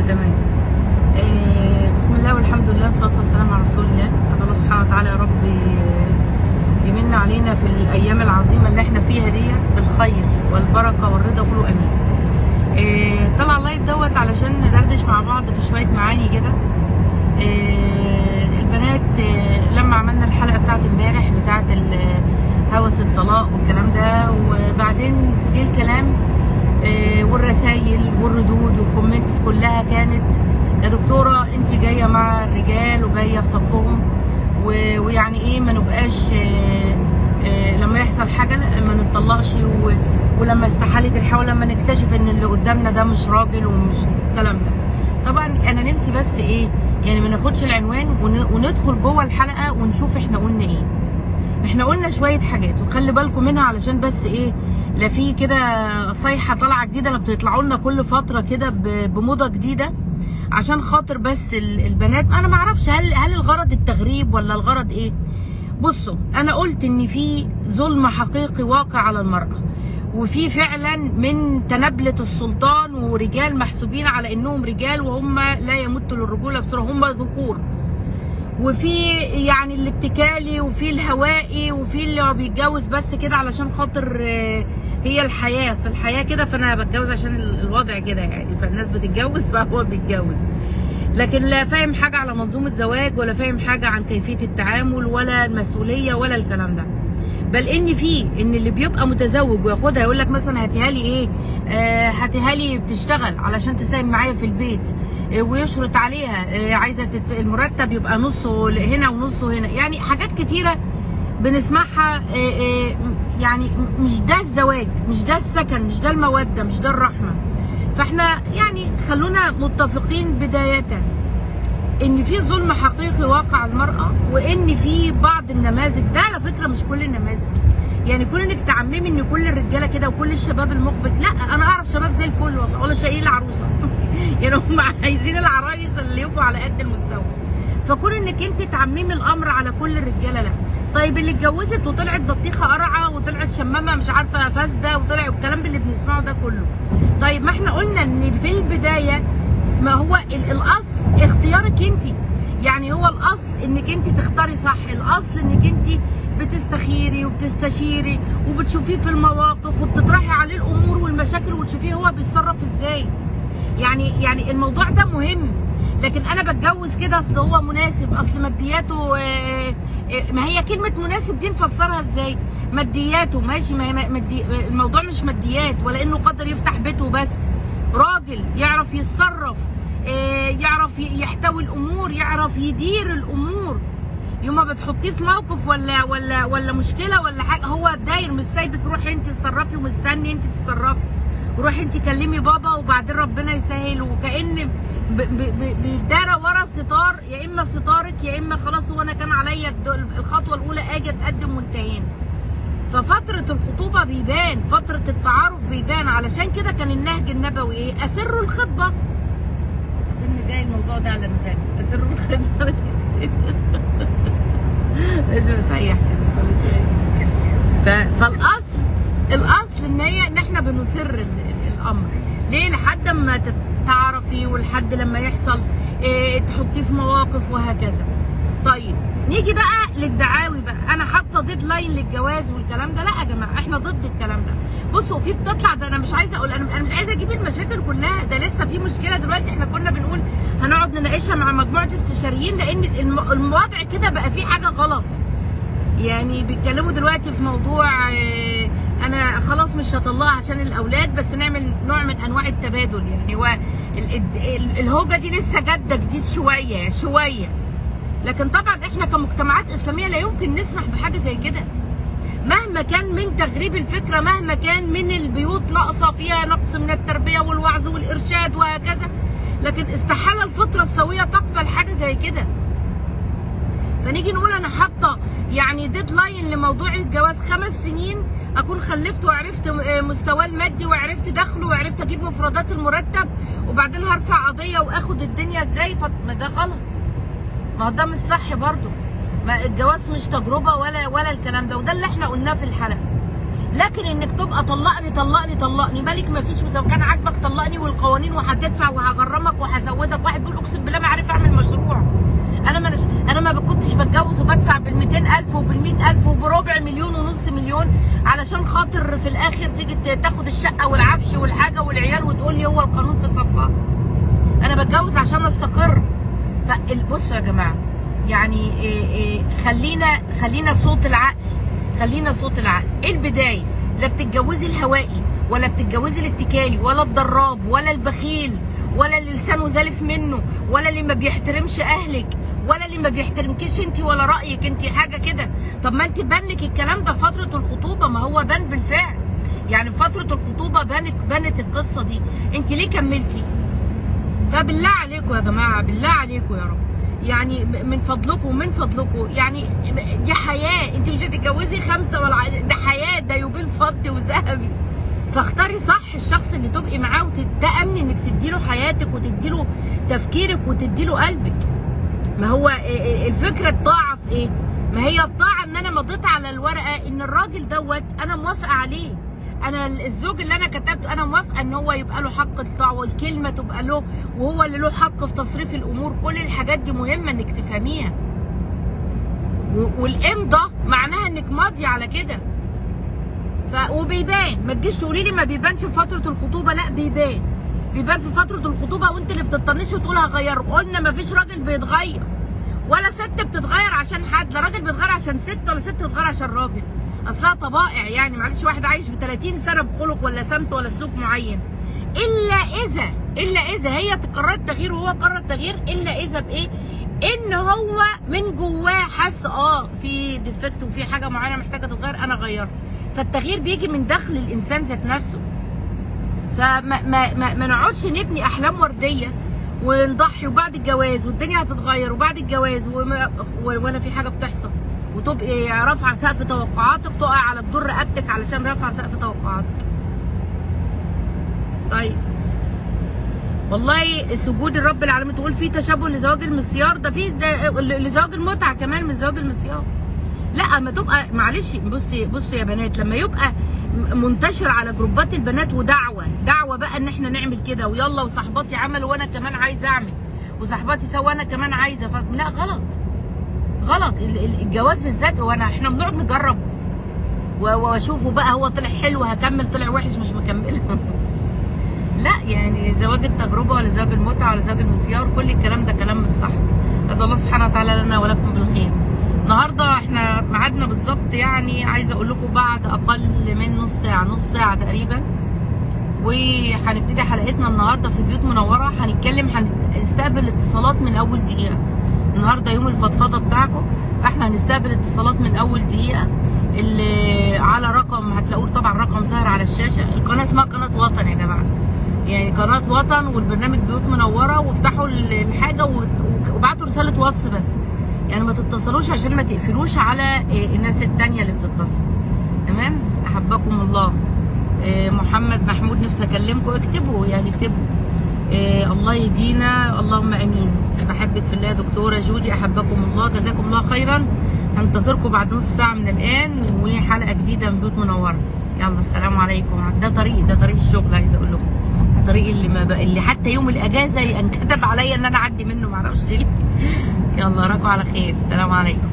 ايوه تمام آه بسم الله والحمد لله والصلاه والسلام على رسول الله أسأل الله سبحانه وتعالى يا رب ي- يمن علينا في الايام العظيمه اللي احنا فيها دي بالخير والبركه والرضا قولوا امين آه طلع اللايف دوت علشان ندردش مع بعض في شويه معاني كده آه البنات آه لما عملنا الحلقه بتاعت امبارح بتاعت ال- هوس الطلاق والكلام ده وبعدين جه الكلام آه، والرسايل والردود والكومنتس كلها كانت يا دكتوره انت جايه مع الرجال وجايه في صفهم و- ويعني ايه ما نبقاش آه، آه، لما يحصل حاجه لا ما نتطلقش و- ولما استحالت الحول لما نكتشف ان اللي قدامنا ده مش راجل ومش الكلام ده طبعا انا نفسي بس ايه يعني ما ناخدش العنوان ون- وندخل جوه الحلقه ونشوف احنا قلنا ايه احنا قلنا شويه حاجات وخلي بالكم منها علشان بس ايه لا في كده صيحه طالعه جديده اللي بتطلعوا لنا كل فتره كده ب- بموضه جديده عشان خاطر بس ال- البنات انا ما اعرفش هل هل الغرض التغريب ولا الغرض ايه بصوا انا قلت ان في ظلم حقيقي واقع على المراه وفي فعلا من تنابلة السلطان ورجال محسوبين على انهم رجال وهم لا يمتوا للرجوله بصراحه هم ذكور وفي يعني الاتكالي وفي الهوائي وفي اللي هو بيتجوز بس كده علشان خاطر آه، هي الحياه اصل الحياه كده فانا بتجوز عشان ال- الوضع كده يعني فالناس بتتجوز فهو بيتجوز لكن لا فاهم حاجه على منظومه زواج ولا فاهم حاجه عن كيفيه التعامل ولا المسؤوليه ولا الكلام ده بل ان في ان اللي بيبقى متزوج وياخدها يقول لك مثلا هاتيها لي ايه آه هاتيها لي بتشتغل علشان تساهم معايا في البيت آه ويشرط عليها آه عايزه تت... المرتب يبقى نصه هنا ونصه هنا يعني حاجات كتيره بنسمعها آه آه يعني مش ده الزواج مش ده السكن مش ده الموده مش ده الرحمه فاحنا يعني خلونا متفقين بدايه ان في ظلم حقيقي واقع على المراه وان في بعض النماذج ده على فكره مش كل النماذج يعني كون انك تعممي ان كل الرجاله كده وكل الشباب المقبل لا انا اعرف شباب زي الفل والله ولا شايلين العروسه يعني هم عايزين العرايس اللي يبقوا على قد المستوى فكون انك انت تعممي الامر على كل الرجاله لا طيب اللي اتجوزت وطلعت بطيخه قرعه وطلعت شمامه مش عارفه فاسده وطلع الكلام اللي بنسمعه ده كله طيب ما احنا قلنا ان في البدايه ما هو ال- الاصل اختيارك انت يعني هو الاصل انك انت تختاري صح الاصل انك انت بتستخيري وبتستشيري وبتشوفيه في المواقف وبتطرحي عليه الامور والمشاكل وتشوفيه هو بيتصرف ازاي يعني يعني الموضوع ده مهم لكن انا بتجوز كده اصل هو مناسب اصل مادياته آه، آه، ما هي كلمه مناسب دي نفسرها ازاي مادياته ماشي ما هي ما- مادي الموضوع مش ماديات ولا انه قادر يفتح بيته بس راجل يعرف يتصرف آه، يعرف ي- يحتوي الامور يعرف يدير الامور يوم ما بتحطيه في موقف ولا ولا ولا مشكله ولا حاجه هو داير مش سايبك روحي انت تتصرفي ومستني انت تتصرفي روحي انت كلمي بابا وبعدين ربنا يسهل وكان ب- ب- ب- بيدارى ورا ستار يا اما ستارك يا اما خلاص هو انا كان عليا الد- الخطوه الاولى اجي اتقدم وانتهينا ففترة الخطوبة بيبان فترة التعارف بيبان علشان كده كان النهج النبوي ايه أسروا الخطبة أظن جاي الموضوع ده على مزاجي أسروا الخطبة لازم أسيح كده كل شوية ف- فالأصل الأصل إن هي إن إحنا بنسر ال- ال- الأمر ليه لحد ما تت- تعرفي ولحد لما يحصل إيه تحطيه في مواقف وهكذا طيب نيجي بقى للدعاوي بقى انا حاطه ديدلاين للجواز والكلام ده لا يا جماعه احنا ضد الكلام ده بصوا في بتطلع ده انا مش عايزه اقول انا أنا مش عايزه اجيب المشاكل كلها ده لسه في مشكله دلوقتي احنا كنا بنقول هنقعد نناقشها مع مجموعه استشاريين لان الم- الوضع كده بقى فيه حاجه غلط يعني بيتكلموا دلوقتي في موضوع آه، انا خلاص مش هطلقها عشان الاولاد بس نعمل نوع من انواع التبادل يعني هو ال- ال- ال- الهوجه دي لسه جاده جديد شويه شويه لكن طبعا احنا كمجتمعات اسلاميه لا يمكن نسمح بحاجه زي كده مهما كان من تغريب الفكره مهما كان من البيوت ناقصه فيها نقص من التربيه والوعظ والارشاد وهكذا لكن استحاله الفطره السويه تقبل حاجه زي كده فنيجي نقول انا حاطه يعني ديدلاين لموضوع الجواز خمس سنين اكون خلفت وعرفت م- مستواه المادي وعرفت دخله وعرفت اجيب مفردات المرتب وبعدين هرفع قضيه واخد الدنيا ازاي فما ده غلط ما هو ده مش صح برضه ما الجواز مش تجربه ولا ولا الكلام ده وده اللي احنا قلناه في الحلقه لكن انك تبقى طلقني طلقني طلقني مالك ما فيش واذا كان عاجبك طلقني والقوانين وهتدفع وهغرمك وهزوجك 200000 وبال100000 وبربع مليون ونص مليون علشان خاطر في الاخر تيجي ت- تاخد الشقه والعفش والحاجه والعيال وتقول لي هو القانون في صفها انا بتجوز عشان استقر فبصوا يا جماعه يعني إيه إيه خلينا خلينا صوت العقل خلينا صوت العقل ايه البدايه لا بتتجوزي الهوائي ولا بتتجوزي الاتكالي ولا الضراب ولا البخيل ولا اللي لسانه زالف منه ولا اللي ما بيحترمش اهلك ولا اللي ما بيحترمكيش انت ولا رايك انت حاجه كده طب ما انت بان لك الكلام ده فتره الخطوبه ما هو بان بالفعل يعني في فتره الخطوبه بانت بانت القصه دي انت ليه كملتي فبالله عليكم يا جماعه بالله عليكم يا رب يعني من فضلكم من فضلكم يعني دي حياه انت مش هتتجوزي خمسه ولا ع- ده حياه ده يوبيل فضي وذهبي فاختاري صح الشخص اللي تبقي معاه وتتأمني انك تديله حياتك وتديله تفكيرك وتديله قلبك ما هو الفكره الطاعه في ايه؟ ما هي الطاعه ان انا مضيت على الورقه ان الراجل دوت انا موافقه عليه انا الزوج اللي انا كتبته انا موافقه ان هو يبقى له حق الطاعه والكلمه تبقى له وهو اللي له حق في تصريف الامور كل الحاجات دي مهمه انك تفهميها و- والامضه معناها انك ماضيه على كده ف وبيبان ما تجيش تقولي لي ما بيبانش في فتره الخطوبه لا بيبان بيبان في فتره الخطوبه وانت اللي بتطنشي وتقول هغيره قلنا ما فيش راجل بيتغير ولا ست بتتغير عشان حد لا راجل بيتغير عشان ست ولا ست بتتغير عشان راجل اصلها طبائع يعني معلش واحد عايش ب 30 سنه بخلق ولا سمت ولا سلوك معين الا اذا الا اذا هي قررت تغيير وهو قرر تغيير الا اذا بايه ان هو من جواه حس اه في ديفكت وفي حاجه معينه محتاجه تتغير انا غيرها فالتغيير بيجي من داخل الانسان ذات نفسه فما ما ما, ما نقعدش نبني احلام ورديه ونضحي وبعد الجواز والدنيا هتتغير وبعد الجواز وما ولا في حاجه بتحصل وتبقي رافعه سقف توقعاتك تقع على جدور رقبتك علشان رافعه سقف توقعاتك. طيب والله سجود الرب العالمين تقول في تشابه لزواج المسيار ده في ده لزواج المتعه كمان من زواج المسيار. لا ما تبقى معلش بصي بصي يا بنات لما يبقى منتشر على جروبات البنات ودعوه دعوه بقى ان احنا نعمل كده ويلا وصاحباتي عملوا وانا كمان عايزه اعمل وصاحباتي سوا وانا كمان عايزه ف... لا غلط غلط ال- ال- الجواز بالذات هو انا احنا بنقعد نجرب و- واشوفه بقى هو طلع حلو هكمل طلع وحش مش مكمله لا يعني زواج التجربه ولا زواج المتعه ولا زواج المسيار كل الكلام ده كلام مش صح ادعو الله سبحانه وتعالى لنا ولكم بالخير النهارده احنا ميعادنا بالظبط يعني عايزه اقول لكم بعد اقل من نص ساعه نص ساعه تقريبا وهنبتدي حلقتنا النهارده في بيوت منوره هنتكلم هنستقبل اتصالات من اول دقيقه النهارده يوم الفضفضه بتاعكم فاحنا هنستقبل اتصالات من اول دقيقه اللي على رقم هتلاقوه طبعا رقم ظاهر على الشاشه القناه اسمها قناه وطن يا جماعه يعني قناه وطن والبرنامج بيوت منوره وافتحوا الحاجه وت- وابعتوا رساله واتس بس يعني ما تتصلوش عشان ما تقفلوش على إيه، الناس التانية اللي بتتصل تمام احبكم الله إيه، محمد محمود نفسي اكلمكم اكتبوا يعني اكتبوا إيه، الله يهدينا اللهم امين بحبك في الله يا دكتوره جودي احبكم الله جزاكم الله خيرا هنتظركم بعد نص ساعه من الان وحلقه جديده من بيوت منوره يلا السلام عليكم ده طريق ده طريق الشغل عايزه اقول لكم الطريق اللي ما بقى اللي حتى يوم الاجازه انكتب عليا ان انا اعدي منه معرفش ليه يلا راكوا على خير السلام عليكم